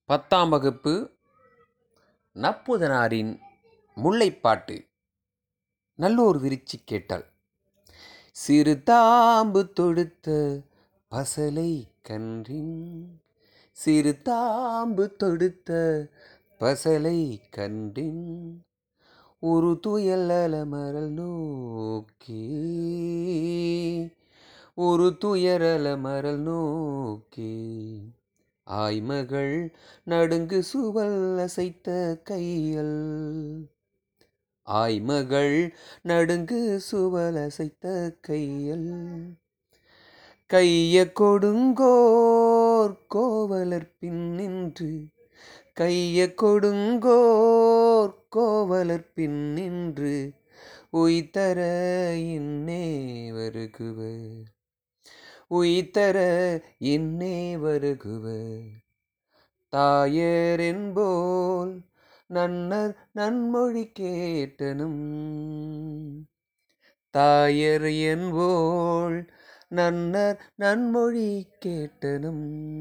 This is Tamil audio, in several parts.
பத்தாம் வகுப்பு நப்புதனாரின் முல்லைப்பாட்டு நல்லோர் விரிச்சி கேட்டாள் சிறு தாம்பு தொடுத்த பசலை கன்றின் சிறு தாம்பு தொடுத்த பசலை கன்றின் ஒரு துயல் அலமரல் நோக்கி ஒரு துயரல மரல் நோக்கி ஆய்மகள் நடுங்கு சுவல் அசைத்த கையல் ஆய்மகள் நடுங்கு சுவல் அசைத்த கையல் கைய கொடுங்கோர் கோவலர் பின் நின்று கைய கொடுங்கோர் கோவலர் பின் நின்று உய்தர இன்னே வருகுவர் உய்தர இன்னே வருகுவர் தாயர் என்போல் நன்னர் நன்மொழி கேட்டனும் தாயர் என்போல் நன்னர் நன்மொழி கேட்டனும்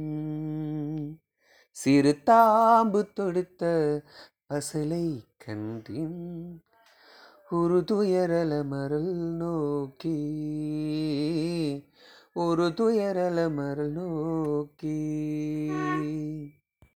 சிறு தாம்பு தொடுத்த பசலை கன்றின் ஒரு துயரல மரல் நோக்கி ஒரு துயரல மரல் நோக்கி